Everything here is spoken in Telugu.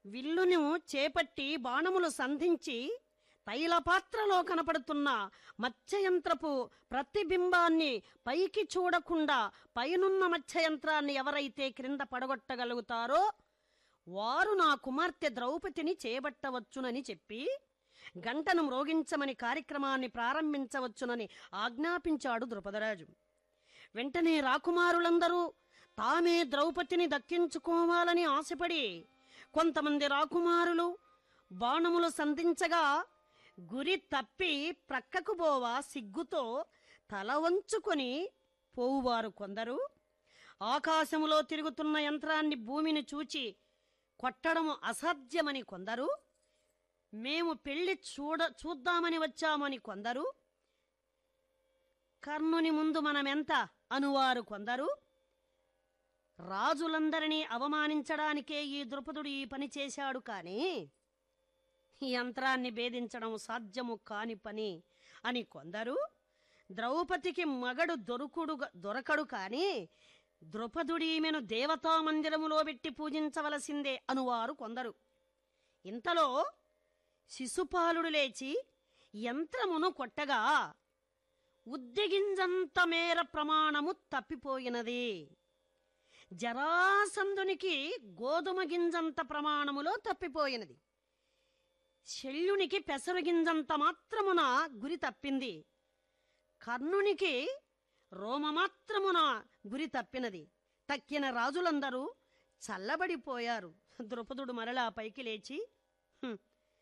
విల్లును చేపట్టి బాణములు సంధించి తైలపాత్రలో కనపడుతున్న మత్స్యయంత్రపు ప్రతిబింబాన్ని పైకి చూడకుండా పైనున్న మత్స్యయంత్రాన్ని ఎవరైతే క్రింద పడగొట్టగలుగుతారో వారు నా కుమార్తె ద్రౌపదిని చేపట్టవచ్చునని చెప్పి గంటను మ్రోగించమని కార్యక్రమాన్ని ప్రారంభించవచ్చునని ఆజ్ఞాపించాడు ద్రుపదరాజు వెంటనే రాకుమారులందరూ తామే ద్రౌపదిని దక్కించుకోవాలని ఆశపడి కొంతమంది రాకుమారులు బాణములు సంధించగా గురి తప్పి ప్రక్కకు పోవా సిగ్గుతో తల వంచుకొని పోవువారు కొందరు ఆకాశములో తిరుగుతున్న యంత్రాన్ని భూమిని చూచి కొట్టడము అసాధ్యమని కొందరు మేము పెళ్లి చూడ చూద్దామని వచ్చామని కొందరు కర్ణుని ముందు మనమెంత అనువారు కొందరు రాజులందరినీ అవమానించడానికే ఈ ద్రుపదుడు ఈ పని చేశాడు కాని ఈ యంత్రాన్ని భేదించడం సాధ్యము కాని పని అని కొందరు ద్రౌపదికి మగడు దొరుకుడు దొరకడు కాని ద్రుపదుడీమెను దేవతా మందిరములో పెట్టి పూజించవలసిందే అనువారు కొందరు ఇంతలో శిశుపాలుడు లేచి యంత్రమును కొట్టగా ఉద్దెగింజంత మేర ప్రమాణము తప్పిపోయినది జరాసంధునికి గోధుమ గింజంత ప్రమాణములో తప్పిపోయినది శల్యునికి పెసరు గింజంత మాత్రమున గురి తప్పింది కర్ణునికి రోమమాత్రమున గురి తప్పినది తక్కిన రాజులందరూ చల్లబడిపోయారు ద్రుపదుడు మరలా పైకి లేచి "హుం,